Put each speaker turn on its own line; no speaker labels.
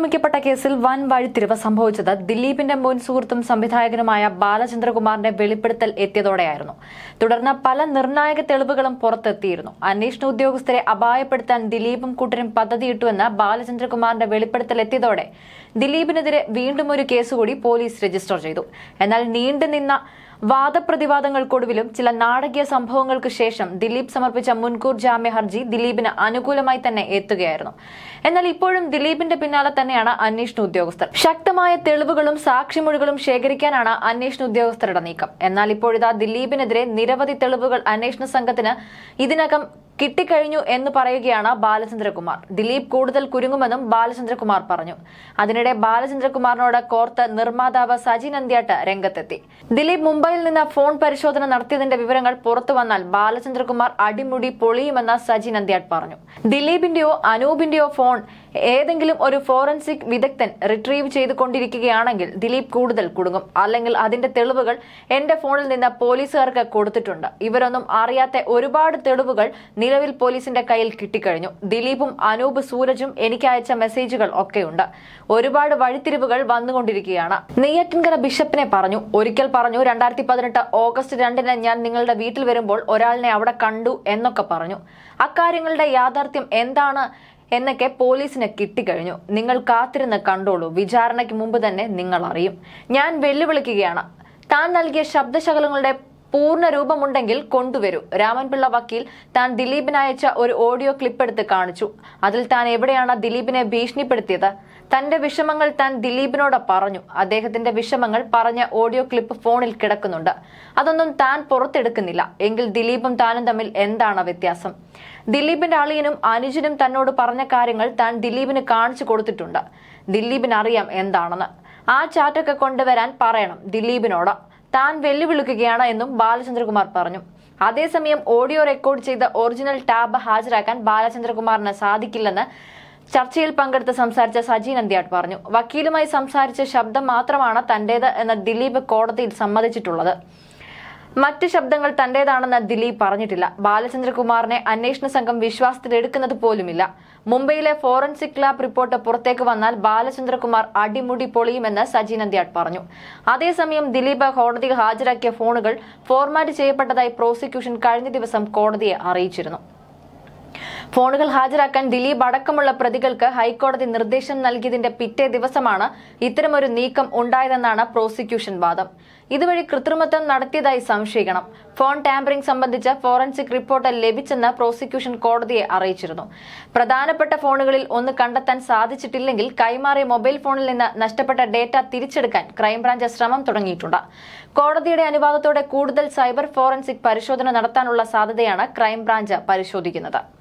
ആക്രമിക്കപ്പെട്ട കേസിൽ വൻ വഴിത്തിരിവ് സംഭവിച്ചത് ദിലീപിന്റെ മുൻ സുഹൃത്തും സംവിധായകനുമായ ബാലചന്ദ്രകുമാറിന്റെ വെളിപ്പെടുത്തൽ എത്തിയതോടെയായിരുന്നു തുടർന്ന് പല നിർണായക തെളിവുകളും പുറത്തെത്തിയിരുന്നു അന്വേഷണ ഉദ്യോഗസ്ഥരെ അപായപ്പെടുത്താൻ ദിലീപും കൂട്ടരും പദ്ധതിയിട്ടുവെന്ന് ബാലചന്ദ്രകുമാറിന്റെ വെളിപ്പെടുത്തൽ എത്തിയതോടെ ദിലീപിനെതിരെ വീണ്ടും ഒരു കേസുകൂടി പോലീസ് രജിസ്റ്റർ ചെയ്തു എന്നാൽ നീണ്ടുനിന്ന വാദപ്രതിവാദങ്ങൾക്കൊടുവിലും ചില നാടകീയ സംഭവങ്ങൾക്ക് ശേഷം ദിലീപ് സമർപ്പിച്ച മുൻകൂർ ജാമ്യ ഹർജി ദിലീപിന് അനുകൂലമായി തന്നെ എത്തുകയായിരുന്നു എന്നാൽ ഇപ്പോഴും ദിലീപിന്റെ പിന്നാലെ തന്നെയാണ് അന്വേഷണ ഉദ്യോഗസ്ഥർ ശക്തമായ തെളിവുകളും സാക്ഷിമൊഴികളും ശേഖരിക്കാനാണ് അന്വേഷണ ഉദ്യോഗസ്ഥരുടെ നീക്കം എന്നാൽ ഇപ്പോഴിതാ ദിലീപിനെതിരെ നിരവധി തെളിവുകൾ അന്വേഷണ സംഘത്തിന് ഇതിനകം കിട്ടിക്കഴിഞ്ഞു എന്ന് പറയുകയാണ് ബാലചന്ദ്രകുമാർ ദിലീപ് കൂടുതൽ കുരുങ്ങുമെന്നും ബാലചന്ദ്രകുമാർ പറഞ്ഞു അതിനിടെ ബാലചന്ദ്രകുമാറിനോട് കോർത്ത് നിർമ്മാതാവ് സജി നന്ദ്യാട്ട് രംഗത്തെത്തി ദിലീപ് മുംബൈയിൽ നിന്ന് ഫോൺ പരിശോധന നടത്തിയതിന്റെ വിവരങ്ങൾ പുറത്തു വന്നാൽ ബാലചന്ദ്രകുമാർ അടിമുടി പൊളിയുമെന്ന് സജി നന്ദ്യാട്ട് പറഞ്ഞു ദിലീപിന്റെയോ അനൂപിന്റെയോ ഫോൺ ഏതെങ്കിലും ഒരു ഫോറൻസിക് വിദഗ്ധൻ റിട്രീവ് ചെയ്തുകൊണ്ടിരിക്കുകയാണെങ്കിൽ ദിലീപ് കൂടുതൽ കുടുങ്ങും അല്ലെങ്കിൽ അതിന്റെ തെളിവുകൾ എന്റെ ഫോണിൽ നിന്ന് പോലീസുകാർക്ക് കൊടുത്തിട്ടുണ്ട് ഇവരൊന്നും അറിയാത്ത ഒരുപാട് തെളിവുകൾ നിലവിൽ പോലീസിന്റെ കയ്യിൽ കിട്ടിക്കഴിഞ്ഞു ദിലീപും അനൂപ് സൂരജും എനിക്ക് അയച്ച മെസ്സേജുകൾ ഒക്കെയുണ്ട് ഒരുപാട് വഴിത്തിരിവുകൾ വന്നുകൊണ്ടിരിക്കുകയാണ് നെയ്യാറ്റിൻകര ബിഷപ്പിനെ പറഞ്ഞു ഒരിക്കൽ പറഞ്ഞു രണ്ടായിരത്തി പതിനെട്ട് ഓഗസ്റ്റ് രണ്ടിന് ഞാൻ നിങ്ങളുടെ വീട്ടിൽ വരുമ്പോൾ ഒരാളിനെ അവിടെ കണ്ടു എന്നൊക്കെ പറഞ്ഞു അക്കാര്യങ്ങളുടെ യാഥാർത്ഥ്യം എന്താണ് എന്നൊക്കെ പോലീസിന് കിട്ടിക്കഴിഞ്ഞു നിങ്ങൾ കാത്തിരുന്ന് കണ്ടോളൂ വിചാരണയ്ക്ക് മുമ്പ് തന്നെ നിങ്ങൾ അറിയും ഞാൻ വെല്ലുവിളിക്കുകയാണ് താൻ നൽകിയ ശബ്ദശകലങ്ങളുടെ പൂർണ്ണ രൂപമുണ്ടെങ്കിൽ കൊണ്ടുവരൂ രാമൻപിള്ള വക്കീൽ താൻ ദിലീപിന് അയച്ച ഒരു ഓഡിയോ ക്ലിപ്പ് എടുത്ത് കാണിച്ചു അതിൽ താൻ എവിടെയാണ് ദിലീപിനെ ഭീഷണിപ്പെടുത്തിയത് തന്റെ വിഷമങ്ങൾ താൻ ദിലീപിനോട് പറഞ്ഞു അദ്ദേഹത്തിന്റെ വിഷമങ്ങൾ പറഞ്ഞ ഓഡിയോ ക്ലിപ്പ് ഫോണിൽ കിടക്കുന്നുണ്ട് അതൊന്നും താൻ പുറത്തെടുക്കുന്നില്ല എങ്കിൽ ദിലീപും താനും തമ്മിൽ എന്താണ് വ്യത്യാസം ദിലീപിന്റെ അളിയനും അനുജനും തന്നോട് പറഞ്ഞ കാര്യങ്ങൾ താൻ ദിലീപിന് കാണിച്ചു കൊടുത്തിട്ടുണ്ട് ദിലീപിന് അറിയാം എന്താണെന്ന് ആ ചാറ്റൊക്കെ കൊണ്ടുവരാൻ പറയണം ദിലീപിനോട് താൻ വെല്ലുവിളിക്കുകയാണ് എന്നും ബാലചന്ദ്രകുമാർ പറഞ്ഞു അതേസമയം ഓഡിയോ റെക്കോർഡ് ചെയ്ത ഒറിജിനൽ ടാബ് ഹാജരാക്കാൻ ബാലചന്ദ്രകുമാറിന് സാധിക്കില്ലെന്ന് ചർച്ചയിൽ പങ്കെടുത്ത് സംസാരിച്ച സജി നന്ദ്യാട്ട് പറഞ്ഞു വക്കീലുമായി സംസാരിച്ച ശബ്ദം മാത്രമാണ് തന്റേത് എന്ന് ദിലീപ് കോടതിയിൽ സമ്മതിച്ചിട്ടുള്ളത് മറ്റ് ശബ്ദങ്ങൾ തന്റേതാണെന്ന് ദിലീപ് പറഞ്ഞിട്ടില്ല ബാലചന്ദ്രകുമാറിനെ അന്വേഷണ സംഘം വിശ്വാസത്തിലെടുക്കുന്നത് പോലുമില്ല മുംബൈയിലെ ഫോറൻസിക് ലാബ് റിപ്പോർട്ട് പുറത്തേക്ക് വന്നാൽ ബാലചന്ദ്രകുമാർ അടിമുടി പൊളിയുമെന്ന് സജി നന്ദ്യാട്ട് പറഞ്ഞു അതേസമയം ദിലീപ് കോടതിയിൽ ഹാജരാക്കിയ ഫോണുകൾ ഫോർമാറ്റ് ചെയ്യപ്പെട്ടതായി പ്രോസിക്യൂഷൻ കഴിഞ്ഞ ദിവസം കോടതിയെ അറിയിച്ചിരുന്നു ഫോണുകൾ ഹാജരാക്കാൻ ദിലീപ് അടക്കമുള്ള പ്രതികൾക്ക് ഹൈക്കോടതി നിർദ്ദേശം നൽകിയതിന്റെ പിറ്റേ ദിവസമാണ് ഇത്തരമൊരു നീക്കം ഉണ്ടായതെന്നാണ് പ്രോസിക്യൂഷൻ വാദം ഇതുവഴി കൃത്രിമത്വം നടത്തിയതായി സംശയിക്കണം ഫോൺ ടാമ്പറിംഗ് സംബന്ധിച്ച ഫോറൻസിക് റിപ്പോർട്ട് ലഭിച്ചെന്ന് പ്രോസിക്യൂഷൻ കോടതിയെ അറിയിച്ചിരുന്നു പ്രധാനപ്പെട്ട ഫോണുകളിൽ ഒന്ന് കണ്ടെത്താൻ സാധിച്ചിട്ടില്ലെങ്കിൽ കൈമാറിയ മൊബൈൽ ഫോണിൽ നിന്ന് നഷ്ടപ്പെട്ട ഡേറ്റ തിരിച്ചെടുക്കാൻ ക്രൈംബ്രാഞ്ച് ശ്രമം തുടങ്ങിയിട്ടുണ്ട് കോടതിയുടെ അനുവാദത്തോടെ കൂടുതൽ സൈബർ ഫോറൻസിക് പരിശോധന നടത്താനുള്ള സാധ്യതയാണ് ക്രൈംബ്രാഞ്ച് പരിശോധിക്കുന്നത്